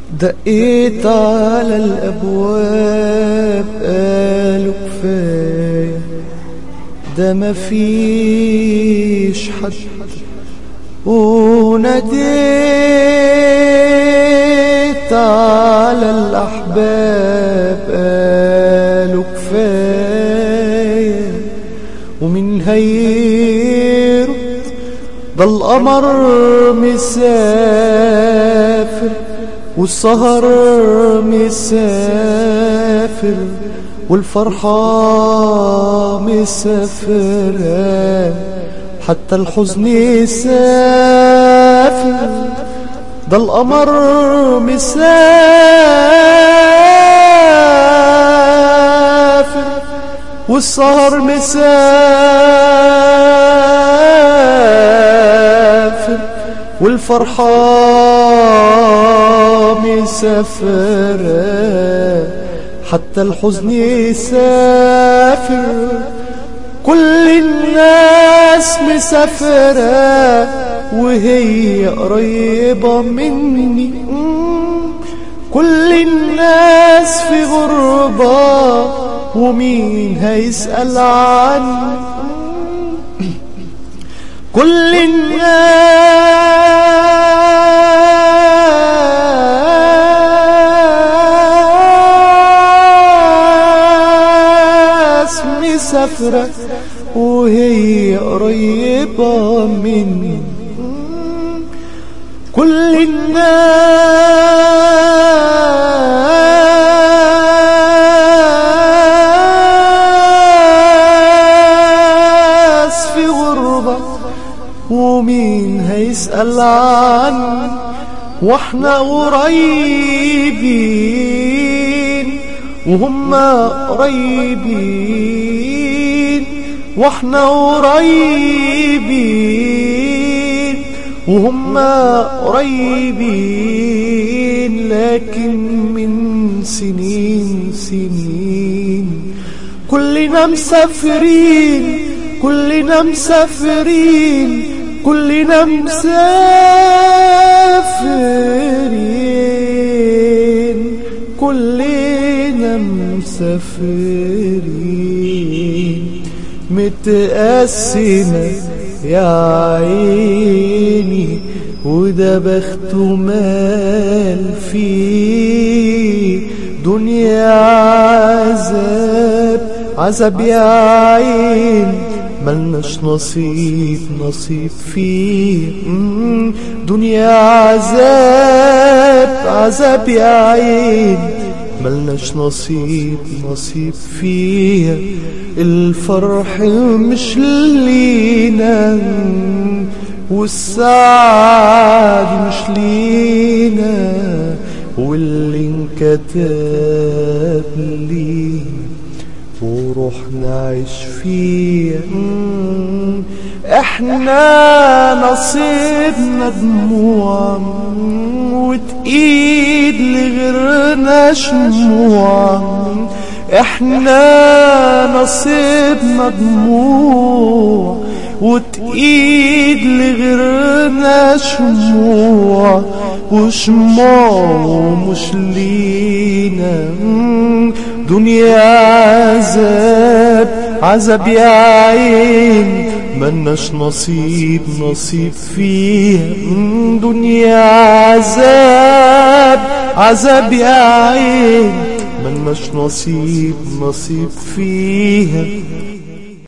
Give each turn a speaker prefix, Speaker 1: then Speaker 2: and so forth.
Speaker 1: دقيت على الأبواب قالوا كفاية ده مفيش حد وناديت على الأحباب قالوا كفاية ومن هيرت ده القمر مسافر والسهر مسافر والفرحة مسافرة حتى الحزن يسافر ده القمر مسافر والسهر مسافر والفرحة مسافرة حتى الحزن يسافر كل الناس مسافرة وهي قريبة مني كل الناس في غربة ومين هيسأل عني كل الناس مسافرة وهي قريبة مني كل الناس في غربة ومين هيسأل عني واحنا قريبين وهم قريبين واحنا قريبين وهم قريبين لكن من سنين سنين كلنا مسافرين كلنا مسافرين كلنا مسافرين كلنا مسافرين متقسمة يا عيني وده بخته مال فيه دنيا عذاب عذاب يا عين ملناش نصيب نصيب فيه مم، دنيا عذاب عذاب يا عين ملناش نصيب نصيب فيها الفرح مش لينا والسعد مش لينا واللي انكتب ليه وروح نعيش فيها مم، احنا نصيبنا دموع مم، وتقيد لغيرنا شموع مم، احنا نصيبنا دموع وتقيد لغيرنا شموع وشموع مش لينا مم، دنيا عذاب عذاب يا عين ملناش نصيب نصيب فيها مم، دنيا عذاب عذاب يا عين ملناش نصيب نصيب فيها